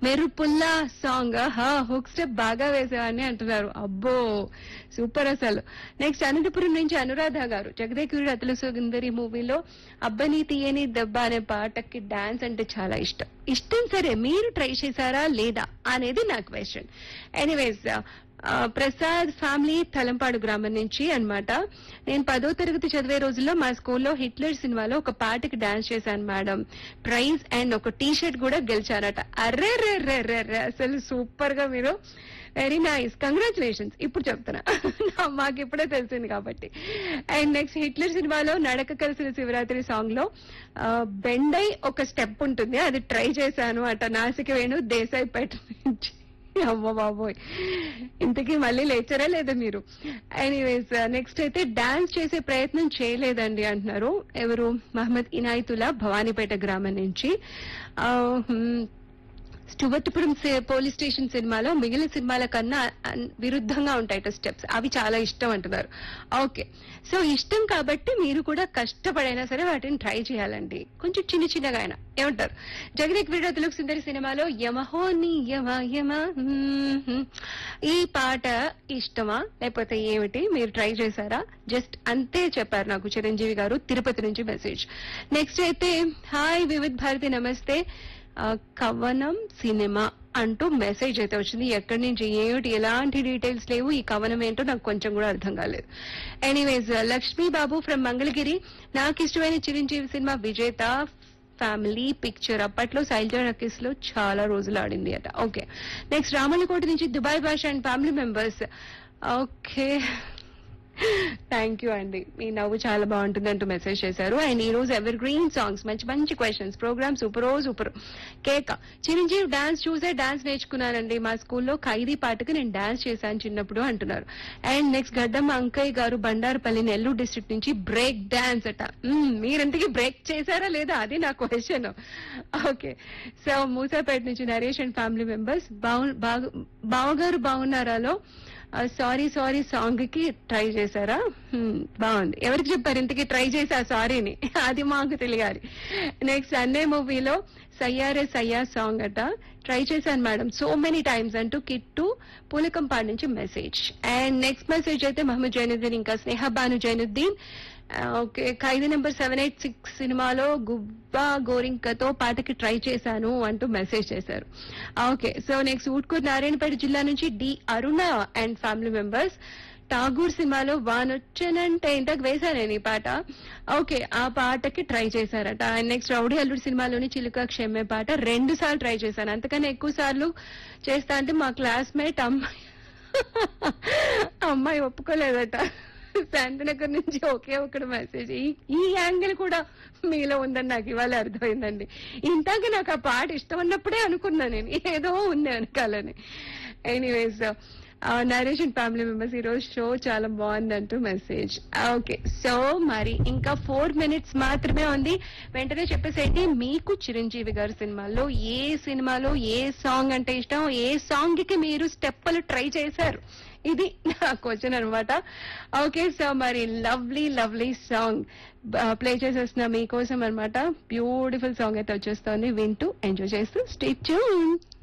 మెరుపుల్లా song హా hook step బాగా వేసేవాడిని అంటున్నారు అబ్బో సూపర్ అసలు నెక్స్ట్ అనంతపురం నుంచి అనురాధ గారు జగదేకుడు అతుల సుందరి మూవీలో అబ్బని తీయని దెబ్బ అనే పాటకి డాన్స్ అంటే చాలా ఇష్టం ఇష్టం సరే మీరు ట్రై చేశారా లేదా అనేది నా question anyways Prasad family Talampadu గ్రామం నుంచి అన్నమాట నేను పదో తరగతి చదివే రోజుల్లో మా స్కూల్లో హిట్లర్ సినిమాలో ఒక పాటకి డాన్స్ చేశాను మేడం ప్రైజ్ అండ్ ఒక టీ షర్ట్ కూడా గెలిచారట అర్రే రే రే రే రే అసలు సూపర్ గా మీరు వెరీ నైస్ కంగ్రాచులేషన్స్ ఇప్పుడు చెప్తున్నా నా- మాకు ఇప్పుడే తెలిసింది కాబట్టి అండ్ నెక్స్ట్ హిట్లర్ సినిమాలో నడక కలిసిన శివరాత్రి సాంగ్ లో ఆ, బెండై ఒక స్టెప్ ఉంటుంది అది ట్రై చేశాను అట నాసిక వేణు దేశాయిపేట నుంచి అమ్మ బాబోయ్ ఇంతకీ మళ్ళీ లేచరా లేదా మీరు ఎనీవేస్ నెక్స్ట్ అయితే డాన్స్ చేసే ప్రయత్నం చేయలేదండి అంటున్నారు ఎవరు మహమ్మద్ ఇనాయతుల్లా భవానీపేట గ్రామం నుంచి ఆ, హ్మ్, స్టువర్ట్పురం సే- పోలీస్ స్టేషన్ సినిమాలో మిగిలిన సినిమాల కన్నా అన్- విరుద్ధంగా ఉంటాయట స్టెప్స్ అవి చాలా ఇష్టం అంటున్నారు ఓకే సో ఇష్టం కాబట్టి మీరు కూడా కష్టపడైనా సరే వాటిని ట్రై చేయాలండి కొంచెం చిన్న చిన్నగా అయినా ఏమంటారు జగదేక్ వీర తెలుగు సుందరి సినిమాలో యమహో నీ యమ యమ మ్మ్, మ్మ్. ఈ పాట ఇష్టమా లేకపోతే ఏమిటి మీరు ట్రై చేశారా జస్ట్ అంతే చెప్పారు నాకు చిరంజీవి గారు తిరుపతి నుంచి మెసేజ్ నెక్స్ట్ అయితే హాయ్ వివిధ్ భారతి నమస్తే ఆ, కవనం సినిమా అంటూ మెసేజ్ అయితే వచ్చింది ఎక్కడి నుంచి ఏమిటి ఎలాంటి డీటెయిల్స్ లేవు ఈ కవనం ఏంటో నాకు కొంచెం కూడా అర్థం కాలేదు ఎనీవేస్ లక్ష్మీ బాబు ఫ్రమ్ మంగళగిరి నాకు ఇష్టమైన చిరంజీవి సినిమా విజేత ఫ్యామిలీ పిక్చర్ అప్పట్లో శైలజా నకిస్ లో చాలా రోజులు ఆడింది అట ఓకే నెక్స్ట్ రామలకోట నుంచి Dubai Basha and family members okay thank you అండి మీ నవ్వు చాలా బాగుంటుంది అంటూ మెసేజ్ చేశారు అండ్ ఈ రోజు ఎవర్ గ్రీన్ సాంగ్స్ మంచి మంచి క్వశ్చన్స్ ప్రోగ్రామ్ సూపర్ సూపర్ కేక చిరంజీవి డాన్స్ చూసే డాన్స్ నేర్చుకున్నానండి మా స్కూల్లో ఖైదీ పాటకు నేను డాన్స్ చేశాను చిన్నప్పుడు అంటున్నారు అండ్ నెక్స్ట్ గడ్డమ్మ అంకయ్య గారు బండారుపల్లి నెల్లూరు డిస్ట్రిక్ట్ నుంచి బ్రేక్ డాన్స్ అట మ్మ్, మీరెంతకి బ్రేక్ చేశారా లేదా అది నా క్వశ్చన్ ఓకే సో మూసాపేట నుంచి నరేష్ అండ్ ఫ్యామిలీ మెంబర్స్ బాగు బాగు- బావగారు బాగున్నారాలో సారీ సారీ సాంగ్ కి ట్రై చేశారా హ్మ్, బాగుంది ఎవరికి చెప్పారు ఇంతకీ ట్రై చేశా సారీని అది మాకు తెలియాలి నెక్స్ట్ అన్నే మూవీలో సయ్యారే సయ్యా సాంగ్ అట ట్రై చేశాను మేడం సో మెనీ టైమ్స్ అంటూ కిట్టు పూలకంపాడు నుంచి మెసేజ్ అండ్ నెక్స్ట్ మెసేజ్ అయితే మహమ్మద్ జైనుద్దీన్ ఇంకా స్నేహ బాను జైనుద్దీన్ ఆ, okay Khaidi number seven eight six సినిమాలో గుబ్బా గోరింకతో పాటకి ట్రై చేశాను అంటూ మెసేజ్ చేశారు okay so next Utkur Narayanpet జిల్లా నుంచి D Aruna and family members Tagore సినిమాలో వానొచ్చానంటే ఇంతకు వేశాను నేను ఈ పాట ఓకే ఆ పాటకి ట్రై చేశారట అండ్ నెక్స్ట్ రౌడీ అల్లుడు సినిమాలోని చిలుక క్షమ్మే పాట రెండు సార్లు ట్రై చేశాను అంతకన్నా ఎక్కువ సార్లు చేస్తా అంటే మా క్లాస్మేట్ అమ్మాయి అమ్మాయి ఒప్పుకోలేదట శాంతినగర్ నుంచి ఒకే ఒకటి మెసేజ్ ఈ ఈ యాంగిల్ కూడా మీలో ఉందని నాకు ఇవాళ అర్థమైందండి ఇంతాక నాకు ఆ పాట ఇష్టం ఉన్నప్పుడే అనుకున్నా నేను ఏదో ఉంది వెనకాలని anyways Naresh and family members ఈ రోజు షో చాలా బాగుందంటూ మెసేజ్ ఓకే సో మరి ఇంకా ఫోర్ మినిట్స్ మాత్రమే ఉంది వెంటనే చెప్పేసేయండి మీకు చిరంజీవి గారి సినిమాల్లో ఏ సినిమాలో ఏ సాంగ్ అంటే ఇష్టం ఏ సాంగ్ కి మీరు స్టెప్పులు ట్రై చేశారు ఇది నా క్వశ్చన్ అనమాట ఓకే సో మరి లవ్లీ లవ్లీ సాంగ్ ప్లే చేసేస్తున్నా మీకోసం అనమాట బ్యూటిఫుల్ సాంగ్ అయితే వచ్చేస్తోంది వింటూ ఎంజాయ్ చేస్తూ స్టే ట్యూన్